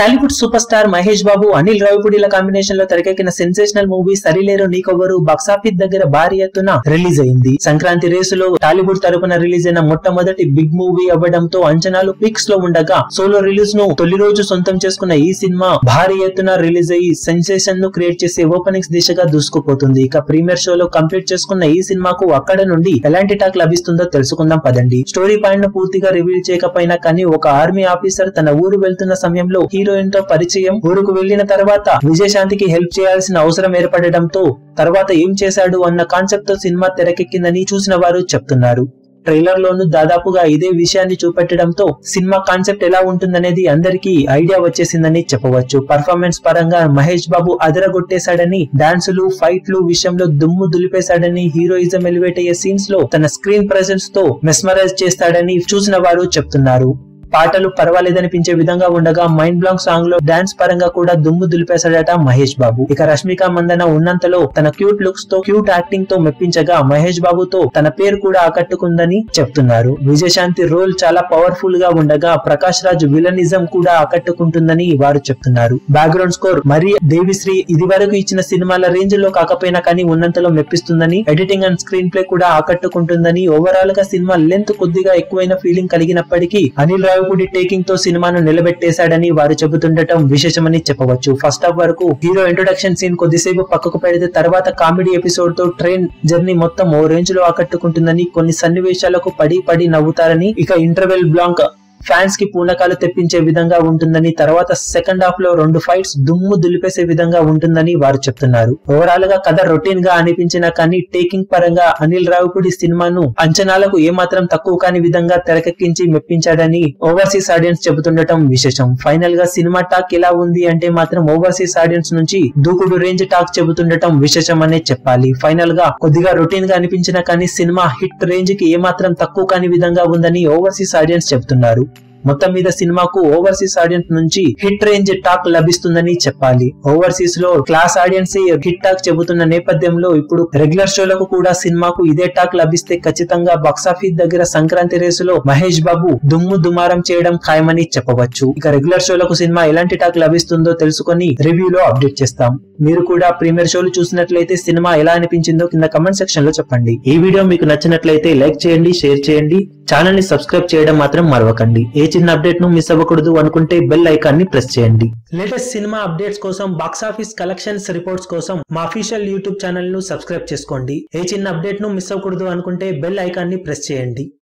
Tollywood super star Mahesh Babu Anil రావిపూడిల combination లో తెరకెక్కిన sensational movie Sarileru Neekevvaru box office దగ్గర భారీ ఎత్తున రిలీజ్ అయింది సంక్రాంతి రేసులో టాలీవుడ్ తరపున రిలీజ్ అయిన మొట్టమొదటి బిగ్ మూవీ అవ్వడంతో అంచనాలు పిక్స్ లో ఉండగా సోలో రిలీజ్ ను తొలి రోజు సొంతం చేసుకున్న ఈ సినిమా భారీ ఎత్తున రిలీజ్ అయ్యి సెన్సేషన్ ను క్రియేట్ చేసే ఓపెనింగ్స్ దిశగా దూసుకుపోతుంది ఇక ప్రీమియర్ షోలో కంప్లీట్ చేసుకున్న ఈ సినిమాకు అక్కడ నుండి ఎలాంటి టాక్ లభిస్తుందో తెలుసుకుందాం పదండి స్టోరీ పాయింట్ ను పూర్తిగా రివీల్ చేయకపోయినా కానీ ఒక ఆర్మీ ఆఫీసర్ తన ఊరు వెళ్తున్న సమయంలో హీరోయిన్ తో పరిచయం ఊరుకు వెళ్లిన తర్వాత విజయశాంతికి హెల్ప్ చేయాల్సిన అవసరం ఏర్పడడంతో తర్వాత ఏం చేశాడు అన్న కాన్సెప్ట్ తో సినిమా తెరకెక్కిందని చూసిన వారు చెప్తున్నారు ట్రైలర్ లోను దాదాపుగా ఇదే విషయాన్ని చూపెట్టడంతో సినిమా కాన్సెప్ట్ ఎలా ఉంటుందనేది అందరికీ ఐడియా వచ్చేసిందని చెప్పవచ్చు పర్ఫార్మెన్స్ పరంగా మహేష్ బాబు అదరగొట్టేశాడని డాన్సులు ఫైట్లు విషయంలో దుమ్ము దులిపేశాడని హీరోయిజం ఎలివేట్ అయ్యే సీన్స్ లో తన స్క్రీన్ ప్రెసెన్స్ తో మెస్మరైజ్ చేస్తాడని చూసిన వారు చెప్తున్నారు పాటలు పర్వాలేదనిపించే విధంగా ఉండగా మైండ్ బ్లాంక్ సాంగ్ లో డాన్స్ పరంగా కూడా దుమ్ము దులిపేశాడట మహేష్ బాబు ఇక రష్మిక మందన ఉన్నంతలో తన క్యూట్ లుక్స్ తో క్యూట్ యాక్టింగ్ తో మెప్పించగా మహేష్ బాబుతో తన పేరు కూడా ఆకట్టుకుందని చెప్తున్నారు విజయశాంతి రోల్ చాలా పవర్ఫుల్ గా ఉండగా ప్రకాష్ రాజ్ విలనిజం కూడా ఆకట్టుకుంటుందని వారు చెప్తున్నారు బ్యాక్గ్రౌండ్ స్కోర్ మరి దేవిశ్రీ ఇది వరకు ఇచ్చిన సినిమాల రేంజ్ లో కాకపోయినా కానీ ఉన్నంతలో మెప్పిస్తుందని ఎడిటింగ్ అండ్ స్క్రీన్ ప్లే కూడా ఆకట్టుకుంటుందని ఓవరాల్ గా సినిమా లెంత్ కొద్దిగా ఎక్కువైన ఫీలింగ్ కలిగినప్పటికీ అనిల్ రావిపూడి టేకింగ్ తో సినిమాను నిలబెట్టేశాడని వారు చెబుతుండటం విశేషమని చెప్పవచ్చు ఫస్ట్ హాఫ్ వరకు హీరో ఇంట్రొడక్షన్ సీన్ కొద్దిసేపు పక్కకు పెడితే తర్వాత కామెడీ ఎపిసోడ్ తో ట్రైన్ జర్నీ మొత్తం ఓ రేంజ్ లో ఆకట్టుకుంటుందని కొన్ని సన్నివేశాలకు పడి పడి నవ్వుతారని ఇక ఇంటర్వెల్ బ్లాంక్ ఫ్యాన్స్ కి పూనకాలు తెప్పించే విధంగా ఉంటుందని తర్వాత సెకండ్ హాఫ్ లో రెండు ఫైట్స్ దుమ్ము దులిపేసే విధంగా ఉంటుందని వారు చెప్తున్నారు ఓవరాల్ గా కథ రొటీన్ గా అనిపించినా కానీ టేకింగ్ పరంగా అనిల్ రావుపూడి సినిమాను అంచనాలకు ఏమాత్రం తక్కువ కాని విధంగా తెరకెక్కించి మెప్పించాడని ఓవర్సీస్ ఆడియన్స్ చెబుతుండటం విశేషం ఫైనల్ గా సినిమా టాక్ ఎలా ఉంది అంటే మాత్రం ఓవర్సీస్ ఆడియన్స్ నుంచి దూకుడు రేంజ్ టాక్ చెబుతుండటం విశేషం అనే చెప్పాలి ఫైనల్ గా కొద్దిగా రొటీన్ గా అనిపించినా కానీ సినిమా హిట్ రేంజ్ కి ఏమాత్రం తక్కువ కాని విధంగా ఉందని ఓవర్సీస్ ఆడియన్స్ చెబుతున్నారు మొత్తం మీద సినిమాకు ఓవర్సీస్ ఆడియన్స్ నుంచి హిట్ రేంజ్ టాక్ లభిస్తుందని చెప్పాలి ఓవర్సీస్ లో క్లాస్ ఆడియన్స్ హిట్ టాక్ చెబుతున్న నేపథ్యంలో ఇప్పుడు రెగ్యులర్ షోలకు కూడా సినిమాకు ఇదే టాక్ లభిస్తే ఖచ్చితంగా బాక్సాఫీస్ దగ్గర సంక్రాంతి రేసులో మహేష్ బాబు దుమ్ము దుమారం చేయడం ఖాయమని చెప్పవచ్చు ఇక రెగ్యులర్ షోలకు సినిమా ఎలాంటి టాక్ లభిస్తుందో తెలుసుకొని రివ్యూలో అప్డేట్ చేస్తాం మీరు కూడా ప్రీమియర్ షోలు చూసినట్లయితే సినిమా ఎలా అనిపించిందో కింద కమెంట్ సెక్షన్ లో చెప్పండి ఈ వీడియో మీకు నచ్చినట్లయితే లైక్ చేయండి షేర్ చేయండి ఛానల్ ని సబ్స్క్రైబ్ చేయడం మాత్రం మరవకండి ఏ చిన్న అప్డేట్ ను మిస్ అవ్వకూడదు అనుకుంటే బెల్ ఐకాన్ ని ప్రెస్ చేయండి లేటెస్ట్ సినిమా అప్డేట్స్ కోసం బాక్స్ ఆఫీస్ కలెక్షన్స్ రిపోర్ట్స్ కోసం మా అఫీషియల్ యూట్యూబ్ ఛానల్ ను సబ్స్క్రైబ్ చేసుకోండి ఏ చిన్న అప్డేట్ ను మిస్ అవ్వకూడదు అనుకుంటే బెల్ ఐకాన్ ని ప్రెస్ చేయండి